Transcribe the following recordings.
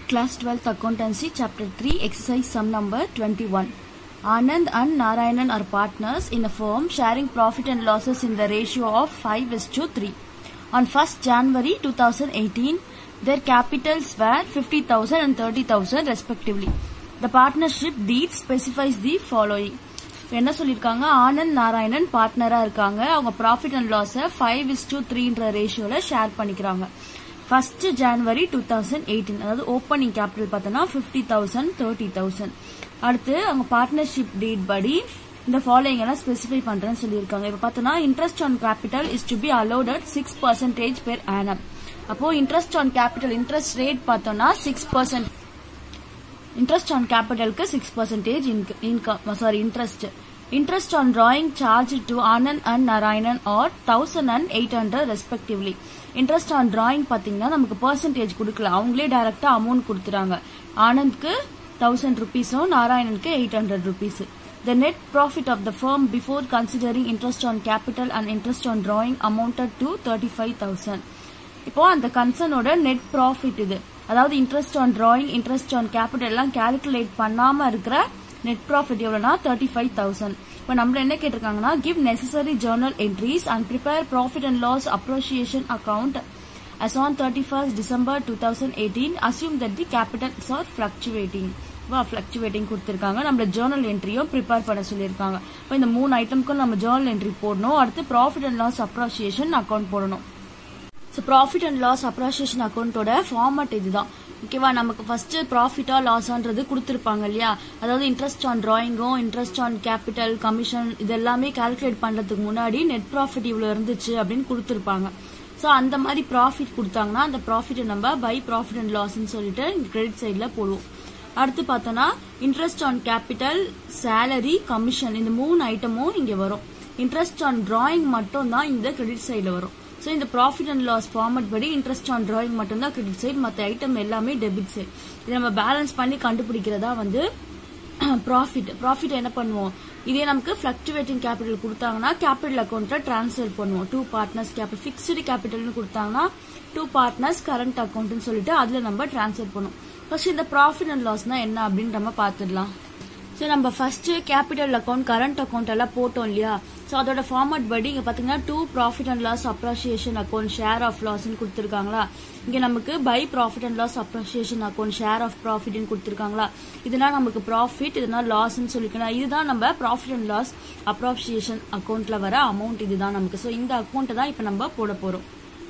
Class 12th Accountancy Chapter 3 Exercise Sum number 21 Anand and Narayanan are partners in a firm sharing profit and losses in the ratio of 5 is to 3. On 1st January 2018, their capitals were 50,000 and 30,000 respectively. The partnership deed specifies the following. இப்ப என்ன சொல்லியிருக்காங்க ஆனந்த் நாராயணன் பார்ட்னரா இருக்காங்க அவங்க profit and loss five is to த்ரீன்ற ரேஷியோல share பண்ணிக்கிறாங்க first January two thousand eighteen அதாவது ஓப்பனிங் கேபிட்டல் பார்த்தோன்னா ஃபிஃப்டி தௌசண்ட் தேர்ட்டி தௌசண்ட் அடுத்து அவங்க பார்ட்னர்ஷிப் டேட் படி இந்த ஃபாலோயிங் எல்லாம் ஸ்பெசிஃபை பண்றேன்னு சொல்லியிருக்காங்க இப்ப பார்த்தோன்னா interest on capital is to be allot at six percentage per annum அப்போ interest on capital interest rate பார்த்தோம்னா சிக்ஸ் பர்சன்ட் இன்ட்ரெஸ்ட் ஆன் கேபிட்டலுக்கு six percentage income sorry interest interest on drawing charge to Anand and Narayanan are thousand and eight hundred respectively interest on drawing பாத்தீங்கன்னா நமக்கு percentage கொடுக்கல அவங்களே டைரக்டா amount கொடுத்துறாங்க ஆனந்த்க்கு thousand ருபீஸும் நாராயணனுக்கு eight hundred rupees The net profit of the firm before considering interest on capital and interest on drawing amounted to 35,000. இப்போ அந்த கன்சர்னோட நெட் ப்ராஃபிட் இது அதாவது interest on drawing interest on capital எல்லாம் கால்குலேட் பண்ணாம இருக்கிற நெட் ப்ராஃபிட் எவ்வளவுனா thirty five thousand இப்போ நம்மள என்ன கேட்டிருக்காங்கன்னா give necessary journal entries and prepare profit and loss appropriation account as on 31st December 2018 assume that the capitals are fluctuating வா fluctuating கொடுத்துருக்காங்க நம்மள ஜேர்னல் என்ட்ரியும் ப்ரிப்பேர் பண்ண சொல்லியிருக்காங்க இப்போ இந்த மூணு ஐட்டம்க்கும் நம்ம ஜேர்னல் என்ட்ரி போடணும் அடுத்து profit and loss appropriation account போடணும் so profit and loss appropriation அக்கௌண்ட்டோட ஃபார்மட் இதுதான் ஓகேவா நமக்கு ஃபர்ஸ்ட் ப்ராஃபிட்டா லாஸான்றது கொடுத்துருப்பாங்க இல்லையா அதாவது இன்ட்ரெஸ்ட் ஆன் டிராயிங்கும் இன்ட்ரெஸ்ட் ஆன் கேபிட்டல் கமிஷன் இது எல்லாமே கால்குலேட் பண்றதுக்கு முன்னாடி நெட் ப்ராஃபிட் இவ்வளவு இருந்துச்சு அப்படின்னு கொடுத்துருப்பாங்க ஸோ அந்த மாதிரி ப்ராஃபிட் கொடுத்தாங்கன்னா அந்த ப்ராஃபிட்டை நம்ம பை ப்ராஃபிட் அண்ட் லாஸ்ன்னு சொல்லிட்டு கிரெடிட் சைடில் போடுவோம் அடுத்து பார்த்தோன்னா interest on capital salary commission இந்த மூணு ஐட்டமும் இங்கே வரும் இன்ட்ரெஸ்ட் ஆன் டிராயிங் மட்டும் தான் இந்த கிரெடிட் சைடில் வரும் ஸோ இந்த ப்ராஃபிட் அண்ட் லாஸ் ஃபார்மட் படி இன்ட்ரெஸ்ட் ஆன் டிராயிங் மட்டும் தான் கிரெடிட் சைட் மற்ற ஐட்டம் எல்லாமே டெபிட் சைட் இதை நம்ம பேலன்ஸ் பண்ணி கண்டுபிடிக்கிறதா வந்து ப்ராஃபிட் ப்ராஃபிட் என்ன பண்ணுவோம் இதே நமக்கு ஃபிளக்சுவேட்டிங் கேபிட்டல் கொடுத்தாங்கன்னா கேபிட்டல் அக்கௌண்ட்ல டிரான்ஸ்ஃபர் பண்ணுவோம் டூ பார்ட்னர்ஸ் கேபிட்டல் ஃபிக்ஸ்டு கேபிட்டல்னு கொடுத்தாங்கன்னா டூ பார்ட்னர்ஸ் கரண்ட் அக்கௌண்ட்னு சொல்லிட்டு அதுல நம்ம டிரான்ஸ்ஃபர் பண்ணுவோம் ஃபர்ஸ்ட் இந்த ப்ராஃபிட் அண்ட் லாஸ்னா என்ன அப்படின்னு நம்ம பார்த்துடலாம் ஸோ நம்ம first capital account current account எல்லாம் போட்டோம் இல்லையா ஸோ அதோட ஃபார்மட் படி இங்கே பார்த்தீங்கன்னா to profit and loss appropriation account share of லாஸ்ன்னு கொடுத்துருக்காங்களா இங்கே நமக்கு by profit and loss appropriation account share of ப்ராஃபிட்னு கொடுத்துருக்காங்களா இதெல்லாம் நமக்கு ப்ராஃபிட் இதெல்லாம் லாஸ்ன்னு சொல்லிக்கலாம் இதுதான் நம்ம ப்ராஃபிட் அண்ட் லாஸ் அப்ராசியேஷன் அக்கௌண்ட்ல வர அமௌண்ட் இதுதான் நமக்கு ஸோ இந்த அக்கௌண்ட்டை தான் இப்போ நம்ம போட போகிறோம்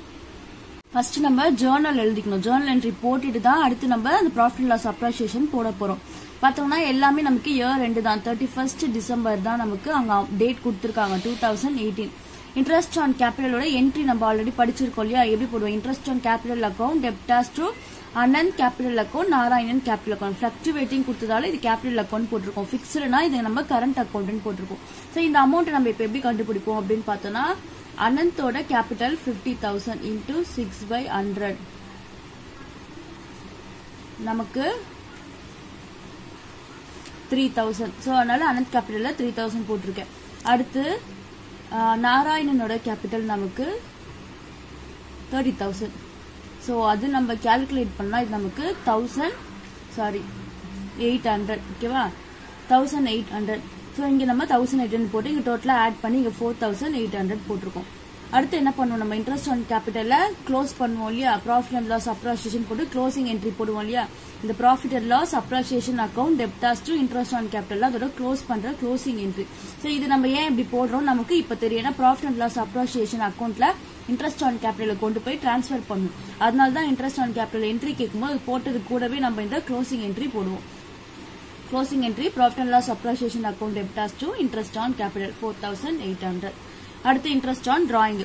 ஃபர்ஸ்ட் நம்ம ஜேர்னல் எழுதிக்கணும் ஜேர்னல் என்ட்ரி போட்டுட்டு தான் அடுத்து நம்ம அந்த ப்ராஃபிட் லாஸ் அப்ராசியேஷன் போட போறோம் பார்த்தோம்னா எல்லாமே நமக்கு இயர் ரெண்டு தான் தேர்ட்டி ஃபர்ஸ்ட் டிசம்பர் தான் நமக்கு அங்க டேட் கொடுத்துருக்காங்க two thousand eighteen interest on கேபிட்டலோட என்ட்ரி நம்ம ஆல்ரெடி படிச்சிருக்கோம் இல்லையா எப்படி போடுவோம் interest on capital account debtors to Anand capital account Narayanan capital account fluctuating கொடுத்ததால இது கேபிட்டல் அக்கௌண்ட் போட்டிருக்கோம் ஃபிக்ஸ்டுனா இது நம்ம கரண்ட் அக்கௌண்ட்னு போட்டிருக்கோம் ஸோ இந்த அமௌண்ட் நம்ம இப்போ எப்படி கண்டுபிடிப்போம் அப்படின்னு பார்த்தோம்னா அனந்தோட capital fifty thousand into six by hundred நமக்கு த்ரீ தௌசண்ட் ஸோ அதனால அனந்த் கேபிட்டலில் த்ரீ தௌசண்ட் போட்டிருக்கேன் அடுத்து நாராயணனோட கேபிட்டல் நமக்கு தேர்ட்டி தௌசண்ட் ஸோ அது நம்ம கேல்குலேட் பண்ணால் இது நமக்கு தௌசண்ட் சாரி எயிட் ஹண்ட்ரட் ஓகேவா தௌசண்ட் எயிட் ஹண்ட்ரட் ஸோ இங்கே நம்ம தௌசண்ட் எயிட் ஹண்ட்ரட் போட்டு இங்கே டோட்டலாக ஆட் பண்ணி இங்கே ஃபோர் தௌசண்ட் எயிட் ஹண்ட்ரட் போட்டிருக்கோம் அடுத்து என்ன பண்ணுவோம் நம்ம இன்ட்ரெஸ்ட் ஆன் கேபிட்டல க்ளோஸ் பண்ணுவோம் இல்லையா ப்ராஃபிட் அண்ட் லாஸ் அப்ராசியேஷன் போட்டு க்ளோசிங் என்ட்ரி போடுவோம் இல்லையா இந்த profit and loss appropriation account debtors to interest on capital அதோட க்ளோஸ் பண்ற க்ளோசிங் என்ட்ரி ஸோ இது நம்ம ஏன் இப்படி போடுறோம் நமக்கு இப்போ தெரியும் ஏன்னா ப்ராஃபிட் அண்ட் லாஸ் அப்ராசியேஷன் அக்கௌண்ட்ல இன்ட்ரெஸ்ட் ஆன் கேபிட்டல கொண்டு போய் டிரான்ஸ்ஃபர் பண்ணும் அதனால தான் இன்ட்ரெஸ்ட் ஆன் கேபிட்டல் என்ட்ரி கேட்கும்போது போட்டது கூடவே நம்ம இந்த க்ளோசிங் என்ட்ரி போடுவோம் closing entry profit and loss appropriation account debtors to interest on capital four thousand eight hundred அடுத்து இன்ட்ரெஸ்ட் ஆன் டிராயிங்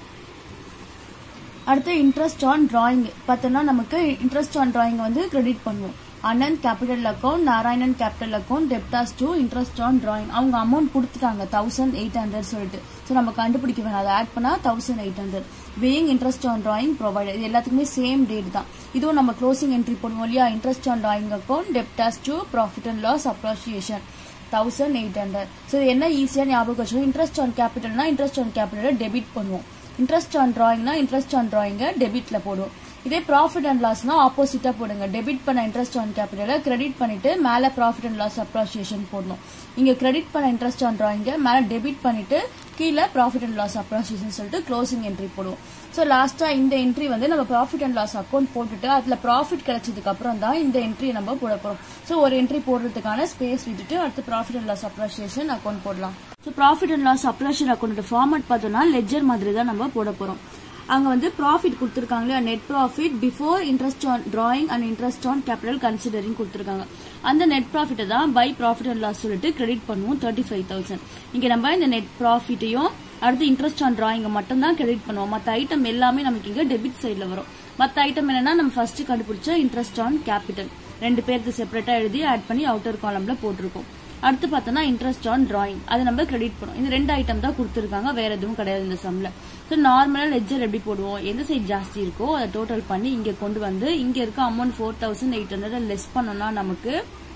அடுத்து இன்ட்ரெஸ்ட் ஆன் டிராயிங் பார்த்தோம்னா நமக்கு இன்ட்ரெஸ்ட் ஆன் டிராயிங் வந்து கிரெடிட் பண்ணுவோம் Anand capital account Narayanan capital account debtors to interest on drawing அவங்க amount கொடுத்துட்டாங்க thousand eight hundred சொல்லிட்டு so நம்ம கண்டுபிடிக்க வேணாம் அதை ஆட் பண்ணா thousand eight hundred being interest on drawing provided இது எல்லாத்துக்குமே சேம் டேட் தான் இதுவும் நம்ம க்ளோசிங் என்ட்ரி போடுவோம் இல்லையா interest on drawing account debtors to profit and loss appropriation thousand eight hundred so என்ன ஈஸியாக ஞாபகம் வச்சுக்கணும் இன்ட்ரெஸ்ட் ஆன் கேபிட்டல்னா இன்ட்ரெஸ்ட் ஆன் கேபிட்டலை டெபிட் பண்ணுவோம் இன்ட்ரெஸ்ட் ஆன் டிராயிங்னா இன்ட்ரெஸ்ட் ஆன் டிராயிங்கை டெபிட்ல போடுவோம் இதே ப்ராஃபிட் அண்ட் லாஸ்னா ஆப்போசிட்டா போடுங்க டெபிட் பண்ண இன்ட்ரெஸ்ட் ஆன் கேபிட்டல கிரெடிட் பண்ணிட்டு மேல ப்ராஃபிட் அண்ட் லாஸ் அப்ராசியேஷன் போடணும் இங்க கிரெடிட் பண்ண இன்ட்ரெஸ்ட் ஆன் டிராயிங்க மேல டெபிட் பண்ணிட்டு கீழே ப்ராஃபிட் அண்ட் லாஸ் அப்ராசியேஷன் சொல்லிட்டு க்ளோசிங் என்ட்ரி போடுவோம் ஸோ லாஸ்டா இந்த என்ட்ரி வந்து நம்ம ப்ராஃபிட் அண்ட் லாஸ் அக்கௌண்ட் போட்டுட்டு அதுல ப்ராஃபிட் கிடைச்சதுக்கு அப்புறம் தான் இந்த என்ட்ரி நம்ம போட போறோம் ஸோ ஒரு என்ட்ரி போடுறதுக்கான ஸ்பேஸ் விட்டுட்டு அடுத்து profit and loss appropriation account போடலாம் so profit and loss appropriation account format பார்த்தோம்னா லெஜர் மாதிரி தான் நம்ம போட போறோம் அங்க வந்து ப்ராஃபிட் கொடுத்துருக்காங்க net profit before interest on drawing and interest on capital considering கொடுத்துருக்காங்க அந்த நெட் ப்ராஃபிட்டை தான் பை ப்ராஃபிட் அண்ட் லாஸ் சொல்லிட்டு கிரெடிட் பண்ணுவோம் தேர்ட்டி ஃபைவ் தௌசண்ட் இங்க நம்ம இந்த நெட் ப்ராஃபிட்டையும் அடுத்து இன்ட்ரெஸ்ட் ஆன் டிராயிங் மட்டும் தான் கிரெடிட் பண்ணுவோம் மற்ற ஐட்டம் எல்லாமே நமக்கு இங்க டெபிட் சைட்ல வரும் மற்ற ஐட்டம் என்னன்னா நம்ம ஃபர்ஸ்ட் கண்டுபிடிச்ச இன்ட்ரெஸ்ட் ஆன் கேபிட்டல் ரெண்டு பேருக்கு செப்பரேட்டா எழுதி ஆட் பண்ணி அவுட்டர் காலம்ல போட்டிருக்கோம் அடுத்து பார்த்தோம்னா இன்ட்ரெஸ்ட் ஆன் டிராயிங் அதை நம்ம கிரெடிட் பண்ணுவோம் இந்த ரெண்டு ஐட்டம் தான் கொடுத்துருக்காங்க வேற எதுவும் கிடையாது இந்த சம்ல ஸோ நார்மலா லெஜர் எப்படி போடுவோம் எந்த சைட் ஜாஸ்தி இருக்கோ அதை டோட்டல் பண்ணி இங்க கொண்டு வந்து இங்க இருக்க amount four thousand eight hundred less பண்ணோம்னா நமக்கு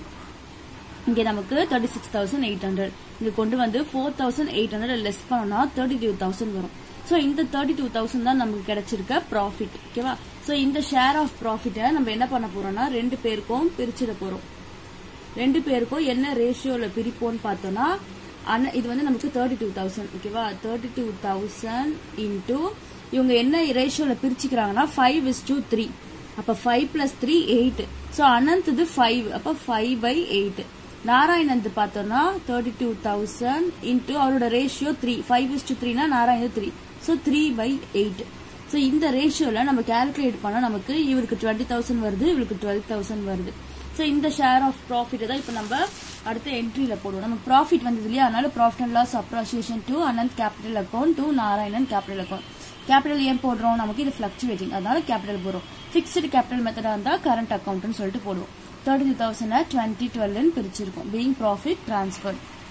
இங்க நமக்கு thirty six thousand eight hundred இங்க கொண்டு வந்து four thousand eight hundred less பண்ணோம்னா தேர்ட்டி டூ தௌசண்ட் வரும் ஸோ இந்த தேர்ட்டி டூ தௌசண்ட் தான் நமக்கு கிடைச்சிருக்க ப்ராஃபிட் ஓகேவா ஸோ இந்த ஷேர் ஆஃப் ப்ராஃபிட்டை நம்ம என்ன பண்ண போறோம்னா ரெண்டு பேருக்கும் பிரிச்சிட போறோம் ரெண்டு பேருக்கும் என்ன ரேஷியோல பிரிப்போம்னு பார்த்தோம்னா அண்ணா- இது வந்து நமக்கு தேர்ட்டி டூ தௌசண்ட் ஓகேவா தேர்ட்டி டூ தௌசண்ட் இன்டூ இவங்க என்ன ரேஷியோல பிரிச்சுக்கிறாங்கன்னா ஃபைவ் இஸ் டூ த்ரீ அப்ப five plus three eight so Anand இது ஃபைவ் அப்ப ஃபைவ் பை எயிட் நாராயணந்த் பார்த்தோம்னா தேர்ட்டி டூ தௌசண்ட் இன்டூ அவரோட ratio three five is to த்ரீனா Narayanan three so three by eight so இந்த ரேஷியோல நம்ம கால்குலேட் பண்ணா நமக்கு இவருக்கு டுவெண்ட்டி தௌசண்ட் வருது இவருக்கு டுவெல் தௌசண்ட் வருது ஸோ இந்த ஷேர் ஆஃப் ப்ராஃபிட் தான் இப்போ நம்ம அடுத்த என்ட்ரியில போடுவோம் நமக்கு ப்ராஃபிட் வந்தது இல்லையா அதனால profit and loss appropriation to Anand capital account to Narayanan capital account capital ஏன் போடுறோம் நமக்கு இது ஃபிளக்சுவேட்டிங் அதனால கேபிட்டல் போடுறோம் ஃபிக்ஸ்டு கேபிட்டல் மெத்தடா இருந்தா கரண்ட் அக்கௌண்ட்னு சொல்லிட்டு போடுவோம் தேர்ட்டி டூ தௌசண்ட் டுவெண்ட்டி டுவெல்னு பிரிச்சிருக்கோம் பீயிங் ப்ராஃபிட் டிரான்ஸ்ஃபர்